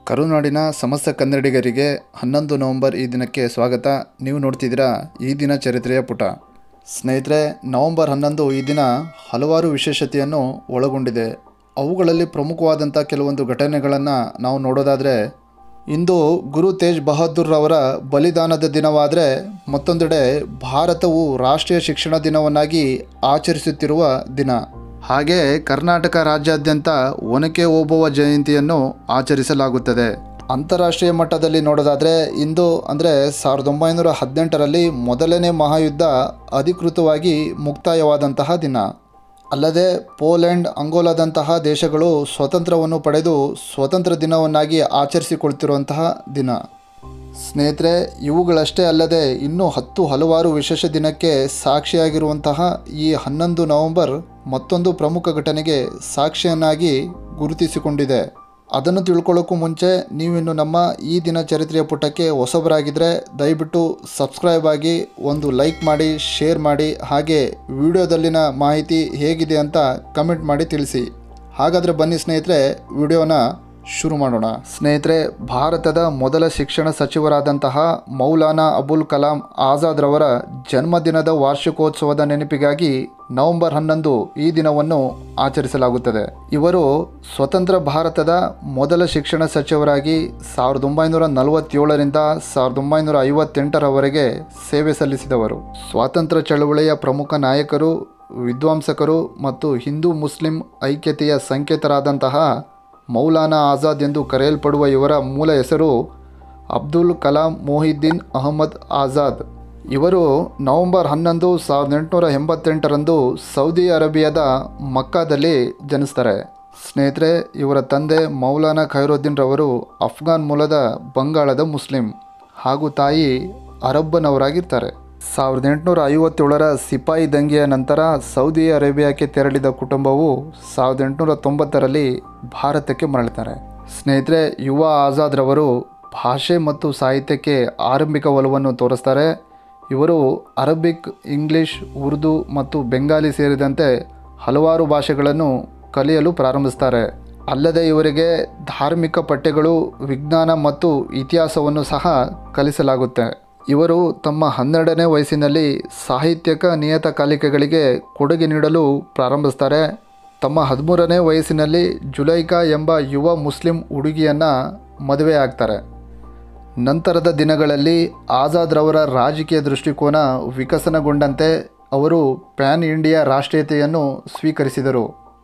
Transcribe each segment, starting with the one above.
ಕರುನಾಡಿನ ಸಮಸ್ತ ಕನ್ನಡಿಗರಿಗೆ ಹನ್ನೊಂದು ನವೆಂಬರ್ ಈ ದಿನಕ್ಕೆ ಸ್ವಾಗತ ನೀವು ನೋಡ್ತಿದ್ದೀರಾ ಈ ದಿನ ಚರಿತ್ರೆಯ ಪುಟ ಸ್ನೇಹಿತರೆ ನವೆಂಬರ್ ಹನ್ನೊಂದು ಈ ದಿನ ಹಲವಾರು ವಿಶೇಷತೆಯನ್ನು ಒಳಗೊಂಡಿದೆ ಅವುಗಳಲ್ಲಿ ಪ್ರಮುಖವಾದಂಥ ಕೆಲವೊಂದು ಘಟನೆಗಳನ್ನು ನಾವು ನೋಡೋದಾದರೆ ಇಂದು ಗುರು ತೇಜ್ ಬಹದ್ದೂರ್ ಅವರ ಬಲಿದಾನದ ದಿನವಾದರೆ ಮತ್ತೊಂದೆಡೆ ಭಾರತವು ರಾಷ್ಟ್ರೀಯ ಶಿಕ್ಷಣ ದಿನವನ್ನಾಗಿ ಆಚರಿಸುತ್ತಿರುವ ದಿನ ಹಾಗೆ ಕರ್ನಾಟಕ ರಾಜ್ಯಾದ್ಯಂತ ಒನಕೆ ಓಬವ್ವ ಜಯಂತಿಯನ್ನು ಆಚರಿಸಲಾಗುತ್ತದೆ ಅಂತಾರಾಷ್ಟ್ರೀಯ ಮಟ್ಟದಲ್ಲಿ ನೋಡೋದಾದರೆ ಇಂದು ಅಂದರೆ ಸಾವಿರದ ಒಂಬೈನೂರ ಹದಿನೆಂಟರಲ್ಲಿ ಮೊದಲನೇ ಮಹಾಯುದ್ಧ ಅಧಿಕೃತವಾಗಿ ಮುಕ್ತಾಯವಾದಂತಹ ದಿನ ಅಲ್ಲದೆ ಪೋಲೆಂಡ್ ಅಂಗೋಲಾದಂತಹ ದೇಶಗಳು ಸ್ವತಂತ್ರವನ್ನು ಪಡೆದು ಸ್ವತಂತ್ರ ದಿನವನ್ನಾಗಿ ಆಚರಿಸಿಕೊಳ್ತಿರುವಂತಹ ದಿನ ಸ್ನೇಹಿತರೆ ಇವುಗಳಷ್ಟೇ ಅಲ್ಲದೆ ಇನ್ನೂ ಹತ್ತು ಹಲವಾರು ವಿಶೇಷ ದಿನಕ್ಕೆ ಸಾಕ್ಷಿಯಾಗಿರುವಂತಹ ಈ ಹನ್ನೊಂದು ನವೆಂಬರ್ ಮತ್ತೊಂದು ಪ್ರಮುಖ ಘಟನೆಗೆ ಸಾಕ್ಷಿಯನ್ನಾಗಿ ಗುರುತಿಸಿಕೊಂಡಿದೆ ಅದನ್ನು ತಿಳ್ಕೊಳ್ಳೋಕ್ಕೂ ಮುಂಚೆ ನೀವಿನ್ನು ನಮ್ಮ ಈ ದಿನ ಚರಿತ್ರೆಯ ಪುಟಕ್ಕೆ ಹೊಸಬರಾಗಿದ್ದರೆ ದಯವಿಟ್ಟು ಸಬ್ಸ್ಕ್ರೈಬ್ ಆಗಿ ಒಂದು ಲೈಕ್ ಮಾಡಿ ಶೇರ್ ಮಾಡಿ ಹಾಗೆ ವಿಡಿಯೋದಲ್ಲಿನ ಮಾಹಿತಿ ಹೇಗಿದೆ ಅಂತ ಕಮೆಂಟ್ ಮಾಡಿ ತಿಳಿಸಿ ಹಾಗಾದರೆ ಬನ್ನಿ ಸ್ನೇಹಿತರೆ ವಿಡಿಯೋನ ಶುರು ಮಾಡೋಣ ಸ್ನೇಹಿತರೆ ಭಾರತದ ಮೊದಲ ಶಿಕ್ಷಣ ಸಚಿವರಾದಂತಹ ಮೌಲಾನಾ ಅಬುಲ್ ಕಲಾಂ ಆಜಾದ್ ರವರ ಜನ್ಮದಿನದ ವಾರ್ಷಿಕೋತ್ಸವದ ನೆನಪಿಗಾಗಿ ನವೆಂಬರ್ ಹನ್ನೊಂದು ಈ ದಿನವನ್ನು ಆಚರಿಸಲಾಗುತ್ತದೆ ಇವರು ಸ್ವತಂತ್ರ ಭಾರತದ ಮೊದಲ ಶಿಕ್ಷಣ ಸಚಿವರಾಗಿ ಸಾವಿರದ ಒಂಬೈನೂರ ನಲವತ್ತೇಳರಿಂದ ಸಾವಿರದ ಒಂಬೈನೂರ ಐವತ್ತೆಂಟರವರೆಗೆ ಸೇವೆ ಸಲ್ಲಿಸಿದವರು ಸ್ವಾತಂತ್ರ್ಯ ಚಳವಳಿಯ ಪ್ರಮುಖ ನಾಯಕರು ವಿದ್ವಾಂಸಕರು ಮತ್ತು ಹಿಂದೂ ಮುಸ್ಲಿಂ ಐಕ್ಯತೆಯ ಸಂಕೇತರಾದಂತಹ ಮೌಲಾನಾ ಆಜಾದ್ ಎಂದು ಕರೆಯಲ್ಪಡುವ ಇವರ ಮೂಲ ಹೆಸರು ಅಬ್ದುಲ್ ಕಲಾಂ ಮೊಹಿದ್ದೀನ್ ಅಹಮದ್ ಆಜಾದ್ ಇವರು ನವೆಂಬರ್ ಹನ್ನೊಂದು ಸಾವಿರದ ಎಂಟುನೂರ ಎಂಬತ್ತೆಂಟರಂದು ಸೌದಿ ಅರೇಬಿಯಾದ ಮಕ್ಕಾದಲ್ಲಿ ಜನಿಸ್ತಾರೆ ಸ್ನೇಹಿತರೆ ಇವರ ತಂದೆ ಮೌಲಾನಾ ಖೈರುದ್ದೀನ್ ರವರು ಅಫ್ಘಾನ್ ಮೂಲದ ಬಂಗಾಳದ ಮುಸ್ಲಿಂ ಹಾಗೂ ತಾಯಿ ಅರಬ್ಬನವರಾಗಿರ್ತಾರೆ ಸಾವಿರದ ಎಂಟುನೂರ ಐವತ್ತೇಳರ ಸಿಪಾಯಿ ದಂಗೆಯ ನಂತರ ಸೌದಿ ಅರೇಬಿಯಾಕ್ಕೆ ತೆರಳಿದ ಕುಟುಂಬವು ಸಾವಿರದ ಎಂಟುನೂರ ತೊಂಬತ್ತರಲ್ಲಿ ಭಾರತಕ್ಕೆ ಮರಳುತ್ತಾರೆ ಸ್ನೇಹಿತರೆ ಯುವ ಆಜಾದ್ ರವರು ಭಾಷೆ ಮತ್ತು ಸಾಹಿತ್ಯಕ್ಕೆ ಆರಂಭಿಕ ಒಲವನ್ನು ತೋರಿಸ್ತಾರೆ ಇವರು ಅರಬಿಕ್ ಇಂಗ್ಲಿಷ್ ಉರ್ದು ಮತ್ತು ಬೆಂಗಾಲಿ ಸೇರಿದಂತೆ ಹಲವಾರು ಭಾಷೆಗಳನ್ನು ಕಲಿಯಲು ಪ್ರಾರಂಭಿಸ್ತಾರೆ ಅಲ್ಲದೆ ಇವರಿಗೆ ಧಾರ್ಮಿಕ ಪಠ್ಯಗಳು ವಿಜ್ಞಾನ ಮತ್ತು ಇತಿಹಾಸವನ್ನು ಸಹ ಕಲಿಸಲಾಗುತ್ತೆ ಇವರು ತಮ್ಮ ಹನ್ನೆರಡನೇ ವಯಸ್ಸಿನಲ್ಲಿ ಸಾಹಿತ್ಯಕ ನಿಯತಕಾಲಿಕೆಗಳಿಗೆ ಕೊಡುಗೆ ನೀಡಲು ಪ್ರಾರಂಭಿಸ್ತಾರೆ ತಮ್ಮ ಹದಿಮೂರನೇ ವಯಸ್ಸಿನಲ್ಲಿ ಜುಲೈಕಾ ಎಂಬ ಯುವ ಮುಸ್ಲಿಂ ಹುಡುಗಿಯನ್ನು ಮದುವೆ ಆಗ್ತಾರೆ ನಂತರದ ದಿನಗಳಲ್ಲಿ ಆಜಾದ್ ರವರ ರಾಜಕೀಯ ದೃಷ್ಟಿಕೋನ ವಿಕಸನಗೊಂಡಂತೆ ಅವರು ಪ್ಯಾನ್ ಇಂಡಿಯಾ ರಾಷ್ಟ್ರೀಯತೆಯನ್ನು ಸ್ವೀಕರಿಸಿದರು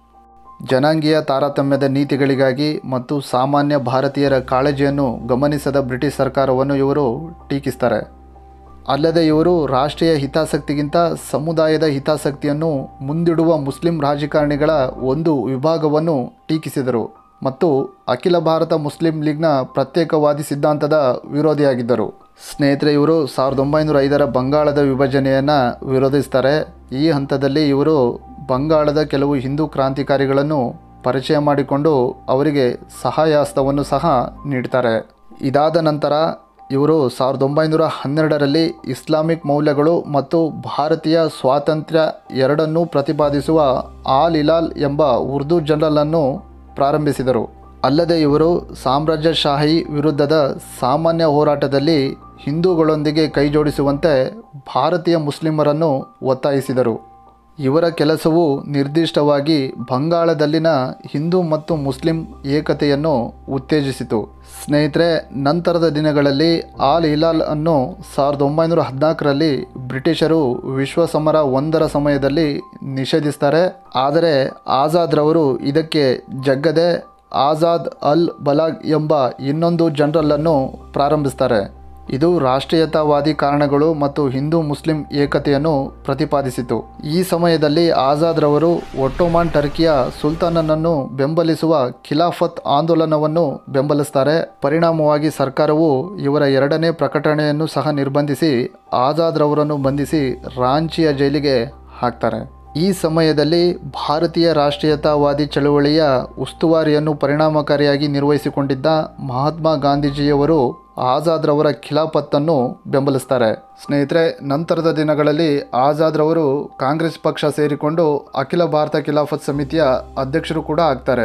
ಜನಾಂಗೀಯ ತಾರತಮ್ಯದ ನೀತಿಗಳಿಗಾಗಿ ಮತ್ತು ಸಾಮಾನ್ಯ ಭಾರತೀಯರ ಕಾಳಜಿಯನ್ನು ಗಮನಿಸದ ಬ್ರಿಟಿಷ್ ಸರ್ಕಾರವನ್ನು ಇವರು ಟೀಕಿಸ್ತಾರೆ ಅಲ್ಲದೆ ಇವರು ರಾಷ್ಟ್ರೀಯ ಹಿತಾಸಕ್ತಿಗಿಂತ ಸಮುದಾಯದ ಹಿತಾಸಕ್ತಿಯನ್ನು ಮುಂದಿಡುವ ಮುಸ್ಲಿಂ ರಾಜಕಾರಣಿಗಳ ಒಂದು ವಿಭಾಗವನ್ನು ಟೀಕಿಸಿದರು ಮತ್ತು ಅಖಿಲ ಭಾರತ ಮುಸ್ಲಿಂ ಲೀಗ್ನ ಪ್ರತ್ಯೇಕವಾದಿ ಸಿದ್ಧಾಂತದ ವಿರೋಧಿಯಾಗಿದ್ದರು ಸ್ನೇಹಿತರೆ ಇವರು ಸಾವಿರದ ಒಂಬೈನೂರ ಐದರ ಬಂಗಾಳದ ವಿಭಜನೆಯನ್ನು ವಿರೋಧಿಸ್ತಾರೆ ಈ ಹಂತದಲ್ಲಿ ಇವರು ಬಂಗಾಳದ ಕೆಲವು ಹಿಂದೂ ಕ್ರಾಂತಿಕಾರಿಗಳನ್ನು ಪರಿಚಯ ಮಾಡಿಕೊಂಡು ಅವರಿಗೆ ಸಹಾಯಹಸ್ತವನ್ನು ಸಹ ನೀಡ್ತಾರೆ ಇದಾದ ನಂತರ ಇವರು ಸಾವಿರದ ಒಂಬೈನೂರ ಹನ್ನೆರಡರಲ್ಲಿ ಇಸ್ಲಾಮಿಕ್ ಮೌಲ್ಯಗಳು ಮತ್ತು ಭಾರತೀಯ ಸ್ವಾತಂತ್ರ್ಯ ಎರಡನ್ನೂ ಪ್ರತಿಪಾದಿಸುವ ಆಲ್ ಇಲಾಲ್ ಎಂಬ ಉರ್ದು ಜರ್ನಲನ್ನು ಪ್ರಾರಂಭಿಸಿದರು ಅಲ್ಲದೆ ಇವರು ಸಾಮ್ರಾಜ್ಯಶಾಹಿ ವಿರುದ್ಧದ ಸಾಮಾನ್ಯ ಹೋರಾಟದಲ್ಲಿ ಹಿಂದೂಗಳೊಂದಿಗೆ ಕೈಜೋಡಿಸುವಂತೆ ಭಾರತೀಯ ಮುಸ್ಲಿಮರನ್ನು ಒತ್ತಾಯಿಸಿದರು ಇವರ ಕೆಲಸವು ನಿರ್ದಿಷ್ಟವಾಗಿ ಬಂಗಾಳದಲ್ಲಿನ ಹಿಂದೂ ಮತ್ತು ಮುಸ್ಲಿಂ ಏಕತೆಯನ್ನು ಉತ್ತೇಜಿಸಿತು ಸ್ನೇಹಿತರೆ ನಂತರದ ದಿನಗಳಲ್ಲಿ ಆಲ್ ಹಿಲಾಲ್ ಅನ್ನು ಸಾವಿರದ ಒಂಬೈನೂರ ಹದಿನಾಲ್ಕರಲ್ಲಿ ಬ್ರಿಟಿಷರು ವಿಶ್ವ ಸಮರ ಒಂದರ ಸಮಯದಲ್ಲಿ ನಿಷೇಧಿಸ್ತಾರೆ ಆದರೆ ಆಜಾದ್ ರವರು ಇದಕ್ಕೆ ಜಗ್ಗದೆ ಆಜಾದ್ ಅಲ್ ಬಲಾಗ್ ಎಂಬ ಇನ್ನೊಂದು ಜನರಲನ್ನು ಪ್ರಾರಂಭಿಸ್ತಾರೆ ಇದು ರಾಷ್ಟ್ರೀಯತಾವಾದಿ ಕಾರಣಗಳು ಮತ್ತು ಹಿಂದೂ ಮುಸ್ಲಿಂ ಏಕತೆಯನ್ನು ಪ್ರತಿಪಾದಿಸಿತು ಈ ಸಮಯದಲ್ಲಿ ಆಜಾದ್ ರವರು ಒಟ್ಟೋಮಾನ್ ಟರ್ಕಿಯ ಸುಲ್ತಾನನನ್ನು ಬೆಂಬಲಿಸುವ ಖಿಲಾಫತ್ ಆಂದೋಲನವನ್ನು ಬೆಂಬಲಿಸ್ತಾರೆ ಪರಿಣಾಮವಾಗಿ ಸರ್ಕಾರವು ಇವರ ಎರಡನೇ ಪ್ರಕಟಣೆಯನ್ನು ಸಹ ನಿರ್ಬಂಧಿಸಿ ಆಜಾದ್ ರವರನ್ನು ಬಂಧಿಸಿ ರಾಂಚಿಯ ಜೈಲಿಗೆ ಹಾಕ್ತಾರೆ ಈ ಸಮಯದಲ್ಲಿ ಭಾರತೀಯ ರಾಷ್ಟ್ರೀಯತಾವಾದಿ ಚಳವಳಿಯ ಉಸ್ತುವಾರಿಯನ್ನು ಪರಿಣಾಮಕಾರಿಯಾಗಿ ನಿರ್ವಹಿಸಿಕೊಂಡಿದ್ದ ಮಹಾತ್ಮ ಗಾಂಧೀಜಿಯವರು ಆಜಾದ್ ರವರ ಖಿಲಾಫತ್ತನ್ನು ಬೆಂಬಲಿಸ್ತಾರೆ ಸ್ನೇಹಿತರೆ ನಂತರದ ದಿನಗಳಲ್ಲಿ ಆಜಾದ್ ರವರು ಕಾಂಗ್ರೆಸ್ ಪಕ್ಷ ಸೇರಿಕೊಂಡು ಅಖಿಲ ಭಾರತ ಖಿಲಾಫತ್ ಸಮಿತಿಯ ಅಧ್ಯಕ್ಷರು ಕೂಡ ಆಗ್ತಾರೆ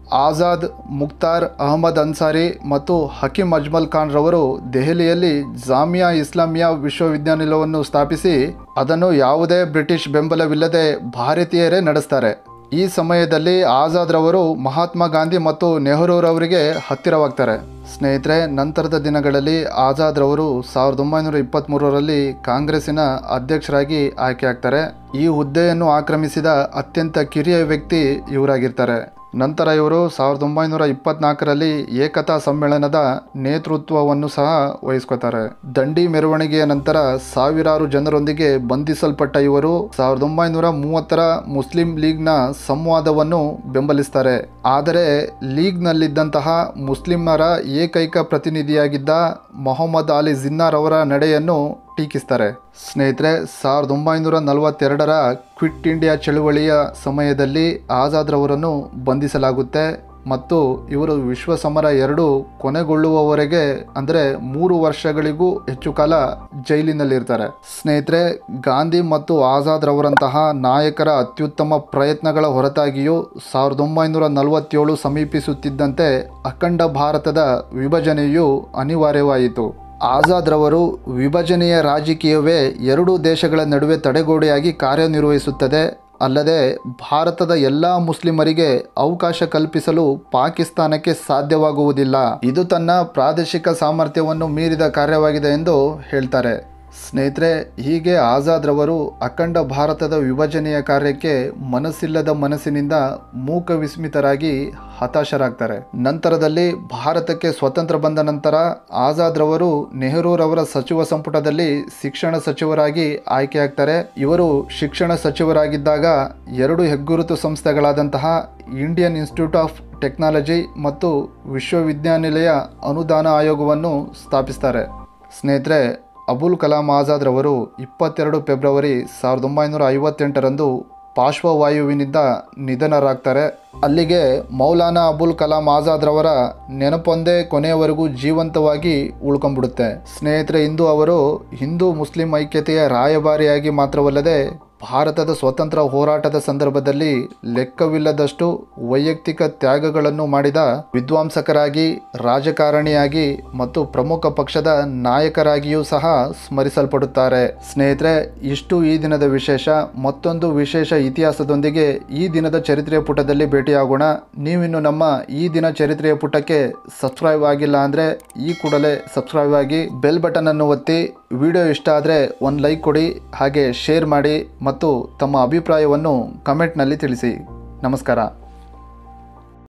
ಆಜಾದ್ ಮುಕ್ತಾರ್ ಅಹಮದ್ ಅನ್ಸಾರಿ ಮತ್ತು ಹಕೀಂ ಅಜ್ಮಲ್ ಖಾನ್ ರವರು ದೆಹಲಿಯಲ್ಲಿ ಜಾಮಿಯಾ ಇಸ್ಲಾಮಿಯಾ ವಿಶ್ವವಿದ್ಯಾನಿಲಯವನ್ನು ಸ್ಥಾಪಿಸಿ ಅದನ್ನು ಯಾವುದೇ ಬ್ರಿಟಿಷ್ ಬೆಂಬಲವಿಲ್ಲದೆ ಭಾರತೀಯರೇ ನಡೆಸ್ತಾರೆ ಈ ಸಮಯದಲ್ಲಿ ಆಜಾದ್ ರವರು ಮಹಾತ್ಮ ಗಾಂಧಿ ಮತ್ತು ನೆಹರೂರವರಿಗೆ ಹತ್ತಿರವಾಗ್ತಾರೆ ಸ್ನೇಹಿತರೆ ನಂತರದ ದಿನಗಳಲ್ಲಿ ಆಜಾದ್ ರವರು ಸಾವಿರದ ಒಂಬೈನೂರ ಇಪ್ಪತ್ತ್ಮೂರರಲ್ಲಿ ಕಾಂಗ್ರೆಸ್ಸಿನ ಅಧ್ಯಕ್ಷರಾಗಿ ಆಯ್ಕೆ ಆಗ್ತಾರೆ ಈ ಹುದ್ದೆಯನ್ನು ಆಕ್ರಮಿಸಿದ ಅತ್ಯಂತ ಕಿರಿಯ ವ್ಯಕ್ತಿ ಇವರಾಗಿರ್ತಾರೆ ನಂತರ ಇವರು ಸಾವಿರದ ಒಂಬೈನೂರ ಇಪ್ಪತ್ನಾಲ್ಕರಲ್ಲಿ ಏಕತಾ ಸಮ್ಮೇಳನದ ನೇತೃತ್ವವನ್ನು ಸಹ ವಹಿಸ್ಕೋತಾರೆ ದಂಡಿ ಮೆರವಣಿಗೆಯ ನಂತರ ಸಾವಿರಾರು ಜನರೊಂದಿಗೆ ಬಂಧಿಸಲ್ಪಟ್ಟ ಇವರು ಸಾವಿರದ ಒಂಬೈನೂರ ಮೂವತ್ತರ ಮುಸ್ಲಿಂ ಲೀಗ್ನ ಸಂವಾದವನ್ನು ಬೆಂಬಲಿಸ್ತಾರೆ ಆದರೆ ಲೀಗ್ನಲ್ಲಿದ್ದಂತಹ ಮುಸ್ಲಿಮರ ಏಕೈಕ ಪ್ರತಿನಿಧಿಯಾಗಿದ್ದ ಮೊಹಮ್ಮದ್ ಅಲಿ ಜಿನ್ನಾರ್ ಅವರ ನಡೆಯನ್ನು ಟೀಕಿಸ್ತಾರೆ ಸ್ನೇಹಿತರೆ ಸಾವಿರದ ಒಂಬೈನೂರ ನಲವತ್ತೆರಡರ ಕ್ವಿಟ್ ಇಂಡಿಯಾ ಚಳುವಳಿಯ ಸಮಯದಲ್ಲಿ ಆಜಾದ್ ರವರನ್ನು ಬಂಧಿಸಲಾಗುತ್ತೆ ಮತ್ತು ಇವರು ವಿಶ್ವ ಸಮರ ಎರಡು ಕೊನೆಗೊಳ್ಳುವವರೆಗೆ ಅಂದರೆ ಮೂರು ವರ್ಷಗಳಿಗೂ ಹೆಚ್ಚು ಕಾಲ ಜೈಲಿನಲ್ಲಿರ್ತಾರೆ ಸ್ನೇಹಿತರೆ ಗಾಂಧಿ ಮತ್ತು ಆಜಾದ್ ರವರಂತಹ ನಾಯಕರ ಅತ್ಯುತ್ತಮ ಪ್ರಯತ್ನಗಳ ಹೊರತಾಗಿಯೂ ಸಾವಿರದ ಒಂಬೈನೂರ ನಲವತ್ತೇಳು ಸಮೀಪಿಸುತ್ತಿದ್ದಂತೆ ಅಖಂಡ ಭಾರತದ ವಿಭಜನೆಯು ಅನಿವಾರ್ಯವಾಯಿತು ಆಜಾದ್ ರವರು ವಿಭಜನೆಯ ರಾಜಕೀಯವೇ ಎರಡೂ ದೇಶಗಳ ನಡುವೆ ತಡೆಗೋಡೆಯಾಗಿ ಕಾರ್ಯನಿರ್ವಹಿಸುತ್ತದೆ ಅಲ್ಲದೆ ಭಾರತದ ಎಲ್ಲ ಮುಸ್ಲಿಮರಿಗೆ ಅವಕಾಶ ಕಲ್ಪಿಸಲು ಪಾಕಿಸ್ತಾನಕ್ಕೆ ಸಾಧ್ಯವಾಗುವುದಿಲ್ಲ ಇದು ತನ್ನ ಪ್ರಾದೇಶಿಕ ಸಾಮರ್ಥ್ಯವನ್ನು ಮೀರಿದ ಕಾರ್ಯವಾಗಿದೆ ಎಂದು ಹೇಳ್ತಾರೆ ಸ್ನೇಹಿತರೆ ಹೀಗೆ ಆಜಾದ್ ರವರು ಅಖಂಡ ಭಾರತದ ವಿಭಜನೆಯ ಕಾರ್ಯಕ್ಕೆ ಮನಸ್ಸಿಲ್ಲದ ಮನಸ್ಸಿನಿಂದ ಮೂಕ ವಿಸ್ಮಿತರಾಗಿ ಹತಾಶರಾಗ್ತಾರೆ ನಂತರದಲ್ಲಿ ಭಾರತಕ್ಕೆ ಸ್ವತಂತ್ರ ಬಂದ ನಂತರ ಆಜಾದ್ ರವರು ನೆಹರೂರವರ ಸಚಿವ ಸಂಪುಟದಲ್ಲಿ ಶಿಕ್ಷಣ ಸಚಿವರಾಗಿ ಆಯ್ಕೆಯಾಗ್ತಾರೆ ಇವರು ಶಿಕ್ಷಣ ಸಚಿವರಾಗಿದ್ದಾಗ ಎರಡು ಹೆಗ್ಗುರುತು ಸಂಸ್ಥೆಗಳಾದಂತಹ ಇಂಡಿಯನ್ ಇನ್ಸ್ಟಿಟ್ಯೂಟ್ ಆಫ್ ಟೆಕ್ನಾಲಜಿ ಮತ್ತು ವಿಶ್ವವಿದ್ಯಾನಿಲಯ ಅನುದಾನ ಆಯೋಗವನ್ನು ಸ್ಥಾಪಿಸ್ತಾರೆ ಸ್ನೇಹಿತರೆ ಅಬುಲ್ ಕಲಾಂ ಆಜಾದ್ ರವರು ಇಪ್ಪತ್ತೆರಡು ಫೆಬ್ರವರಿ ಸಾವಿರದ ಒಂಬೈನೂರ ಐವತ್ತೆಂಟರಂದು ಪಾರ್ಶ್ವವಾಯುವಿನಿಂದ ನಿಧನರಾಗ್ತಾರೆ ಅಲ್ಲಿಗೆ ಮೌಲಾನಾ ಅಬುಲ್ ಕಲಾಂ ಆಜಾದ್ ರವರ ನೆನಪೊಂದೇ ಕೊನೆಯವರೆಗೂ ಜೀವಂತವಾಗಿ ಉಳ್ಕೊಂಡ್ಬಿಡುತ್ತೆ ಸ್ನೇಹಿತರೆ ಇಂದು ಅವರು ಹಿಂದೂ ಮುಸ್ಲಿಂ ಐಕ್ಯತೆಯ ರಾಯಭಾರಿಯಾಗಿ ಮಾತ್ರವಲ್ಲದೆ ಭಾರತದ ಸ್ವತಂತ್ರ ಹೋರಾಟದ ಸಂದರ್ಭದಲ್ಲಿ ಲೆಕ್ಕವಿಲ್ಲದಷ್ಟು ವೈಯಕ್ತಿಕ ತ್ಯಾಗಗಳನ್ನು ಮಾಡಿದ ವಿದ್ವಾಂಸಕರಾಗಿ ರಾಜಕಾರಣಿಯಾಗಿ ಮತ್ತು ಪ್ರಮುಖ ಪಕ್ಷದ ನಾಯಕರಾಗಿಯೂ ಸಹ ಸ್ಮರಿಸಲ್ಪಡುತ್ತಾರೆ ಸ್ನೇಹಿತರೆ ಇಷ್ಟು ಈ ದಿನದ ವಿಶೇಷ ಮತ್ತೊಂದು ವಿಶೇಷ ಇತಿಹಾಸದೊಂದಿಗೆ ಈ ದಿನದ ಚರಿತ್ರೆಯ ಪುಟದಲ್ಲಿ ಭೇಟಿಯಾಗೋಣ ನೀವಿನ್ನು ನಮ್ಮ ಈ ದಿನ ಚರಿತ್ರೆಯ ಪುಟಕ್ಕೆ ಸಬ್ಸ್ಕ್ರೈಬ್ ಆಗಿಲ್ಲ ಅಂದರೆ ಈ ಕೂಡಲೇ ಸಬ್ಸ್ಕ್ರೈಬ್ ಆಗಿ ಬೆಲ್ ಬಟನ್ ಅನ್ನು ಒತ್ತಿ ವಿಡಿಯೋ ಇಷ್ಟ ಆದರೆ ಒಂದು ಲೈಕ್ ಕೊಡಿ ಹಾಗೆ ಶೇರ್ ಮಾಡಿ ಮತ್ತು ತಮ್ಮ ಅಭಿಪ್ರಾಯವನ್ನು ಕಮೆಂಟ್ನಲ್ಲಿ ತಿಳಿಸಿ ನಮಸ್ಕಾರ